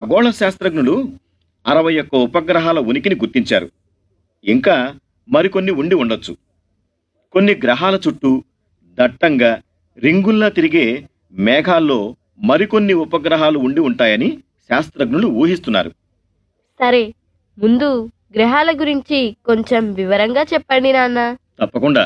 ఖగోళ శాస్త్రజ్ఞులు అరవై ఒక్క ఉపగ్రహాల ఉనికిని గుర్తించారు ఇంకా మరికొన్ని ఉండి ఉండొచ్చు కొన్ని గ్రహాల చుట్టూ దట్టంగా రింగుల్లా తిరిగే మేఘాల్లో మరికొన్ని ఉపగ్రహాలు ఉండి ఉంటాయని శాస్త్రజ్ఞులు ఊహిస్తున్నారు సరే ముందు గ్రహాల గురించి కొంచెం వివరంగా చెప్పండి నాన్న తప్పకుండా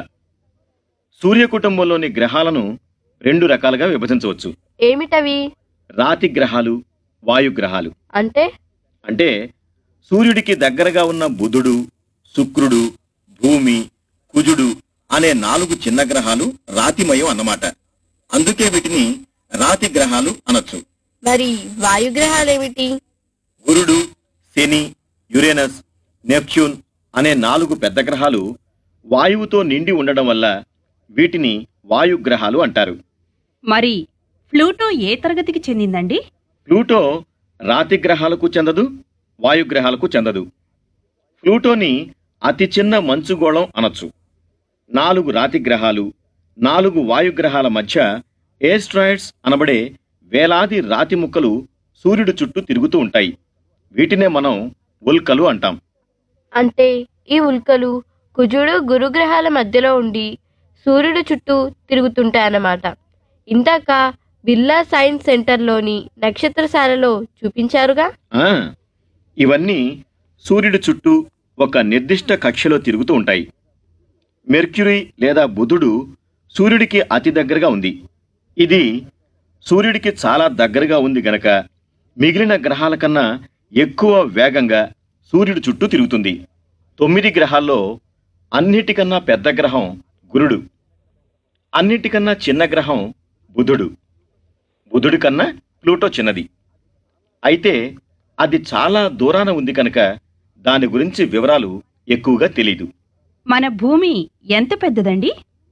సూర్య కుటుంబంలోని గ్రహాలను రెండు రకాలుగా విభజించవచ్చు ఏమిటవి రాతి గ్రహాలు వాయుగ్రహాలు అంటే అంటే సూర్యుడికి దగ్గరగా ఉన్న బుధుడు శుక్రుడు భూమి కుజుడు అనే నాలుగు చిన్న గ్రహాలు రాతిమయం అన్నమాట అందుకే వీటిని రాతి గ్రహాలు అనొచ్చు మరి వాయుగ్రహాలేమిటి గురుడు శని యురేనస్ నెప్ట్యూన్ అనే నాలుగు పెద్ద గ్రహాలు వాయువుతో నిండి ఉండడం వల్ల వీటిని వాయుగ్రహాలు అంటారు మరి ప్లూటో ఏ తరగతికి చెందిందండి ప్లూటో రాతి గ్రహాలకు చెందదు వాయుగ్రహాలకు చెందదు ప్లూటోని అతి చిన్న మంచుగోళం అనొచ్చు నాలుగు రాతి గ్రహాలు నాలుగు వాయుగ్రహాల మధ్య ఏస్ట్రాయిడ్స్ అనబడే వేలాది రాతి ముక్కలు సూర్యుడి చుట్టూ తిరుగుతూ ఉంటాయి వీటినే మనం ఉల్కలు అంటాం అంటే ఈ ఉల్కలు కుజుడు గురుగ్రహాల మధ్యలో ఉండి సూర్యుడు చుట్టూ తిరుగుతుంటాయన్నమాట ఇందాక బిర్లా సైన్స్ సెంటర్లోని నక్షత్రశాలలో చూపించారుగా ఆ, ఇవన్నీ సూర్యుడి చుట్టూ ఒక నిర్దిష్ట కక్షలో తిరుగుతూ ఉంటాయి మెర్క్యూరీ లేదా బుధుడు సూర్యుడికి అతి దగ్గరగా ఉంది ఇది సూర్యుడికి చాలా దగ్గరగా ఉంది గనక మిగిలిన గ్రహాల కన్నా ఎక్కువ వేగంగా సూర్యుడి చుట్టూ తిరుగుతుంది తొమ్మిది గ్రహాల్లో అన్నిటికన్నా పెద్ద గ్రహం గురుడు అన్నిటికన్నా చిన్న గ్రహం బుధుడు బుధుడి కన్నా ప్లూటో చిన్నది అయితే అది చాలా దూరాన ఉంది కనుక దాని గురించి వివరాలు ఎక్కువగా తెలీదు మన భూమి ఎంత పెద్దదండి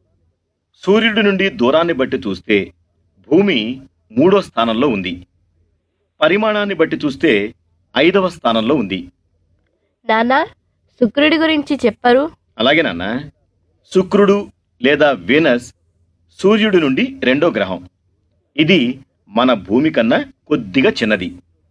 సూర్యుడి నుండి దూరాన్ని బట్టి చూస్తే భూమి మూడో స్థానంలో ఉంది పరిమాణాన్ని బట్టి చూస్తే ఐదవ స్థానంలో ఉంది నానా శుక్రుడి గురించి చెప్పరు అలాగే నాన్న శుక్రుడు లేదా వీనస్ సూర్యుడి నుండి రెండో గ్రహం ఇది మన భూమి కన్నా కొద్దిగా చిన్నది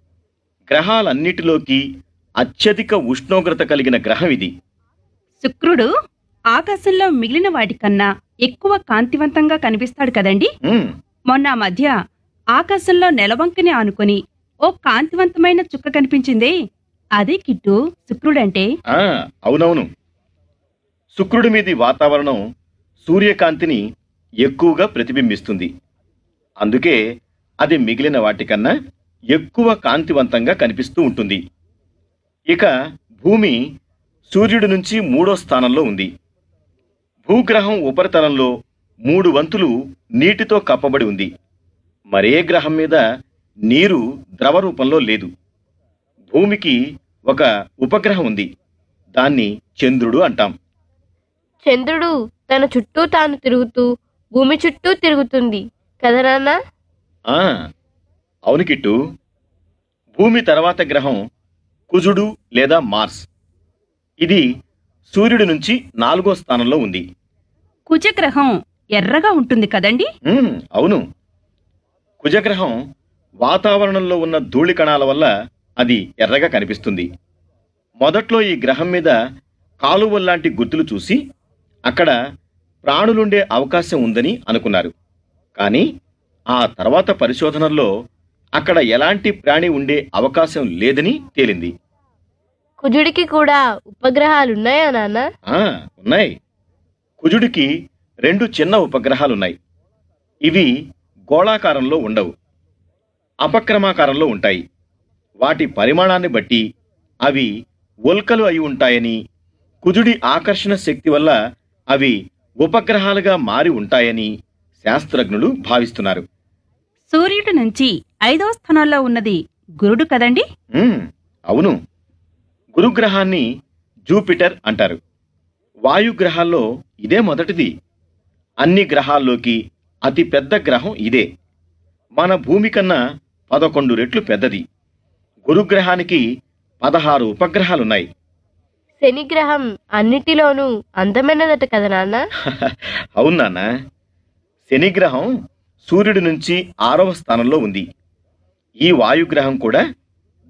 గ్రహాలన్నిటిలోకి అత్యధిక ఉష్ణోగ్రత కలిగిన గ్రహం ఇది శుక్రుడు ఆకాశంలో మిగిలిన వాటికన్నా ఎక్కువ కాంతివంతంగా కనిపిస్తాడు కదండి ఉమ్, మొన్న ఆ మధ్య ఆకాశంలో నెలవంకని ఆనుకొని ఓ కాంతివంతమైన చుక్క కనిపించిందే అదే కిట్టు శుక్రుడంటే ఆ, అవునవును శుక్రుడి మీది వాతావరణం సూర్యకాంతిని ఎక్కువగా ప్రతిబింబిస్తుంది అందుకే అది మిగిలిన వాటికన్నా ఎక్కువ కాంతివంతంగా కనిపిస్తూ ఉంటుంది ఇక భూమి సూర్యుడి నుంచి మూడో స్థానంలో ఉంది భూగ్రహం ఉపరితలంలో మూడు వంతులు నీటితో కప్పబడి ఉంది మరే గ్రహం మీద నీరు ద్రవ రూపంలో లేదు భూమికి ఒక ఉపగ్రహం ఉంది దాన్ని చంద్రుడు అంటాం చంద్రుడు తన చుట్టూ తాను తిరుగుతూ భూమి చుట్టూ తిరుగుతుంది కదా నాన్న ఆ అవును కిట్టు భూమి తర్వాత గ్రహం కుజుడు లేదా మార్స్ ఇది సూర్యుడి నుంచి నాలుగో స్థానంలో ఉంది కుజగ్రహం ఎర్రగా ఉంటుంది కదండి ఉమ్, అవును కుజగ్రహం వాతావరణంలో ఉన్న ధూళి కణాల వల్ల అది ఎర్రగా కనిపిస్తుంది మొదట్లో ఈ గ్రహం మీద కాలువల్లాంటి గుర్తులు చూసి అక్కడ ప్రాణులుండే అవకాశం ఉందని అనుకున్నారు కానీ ఆ తర్వాత పరిశోధనల్లో అక్కడ ఎలాంటి ప్రాణి ఉండే అవకాశం లేదని తేలింది కుజుడికి కూడా ఉపగ్రహాలున్నాయా నాన్న ఆ ఉన్నాయి కుజుడికి రెండు చిన్న ఉపగ్రహాలున్నాయి ఇవి గోళాకారంలో ఉండవు అపక్రమాకారంలో ఉంటాయి వాటి పరిమాణాన్ని బట్టి అవి ఉల్కలు అయి ఉంటాయని కుజుడి ఆకర్షణ శక్తి వల్ల అవి ఉపగ్రహాలుగా మారి ఉంటాయని శాస్త్రజ్ఞులు భావిస్తున్నారు సూర్యుడి నుంచి ఐదవ స్థానంలో ఉన్నది గురుడు కదండి ఉమ్, అవును గురుగ్రహాన్ని జూపిటర్ అంటారు వాయుగ్రహాల్లో ఇదే మొదటిది అన్ని గ్రహాల్లోకి అతి పెద్ద గ్రహం ఇదే మన భూమి కన్నా పదకొండు రెట్లు పెద్దది గురుగ్రహానికి పదహారు ఉపగ్రహాలున్నాయి శని గ్రహం అన్నిటిలోనూ అందమైనదట కదా నాన్న అవును నాన్న శనిగ్రహం సూర్యుడి నుంచి ఆరవ స్థానంలో ఉంది ఈ వాయుగ్రహం కూడా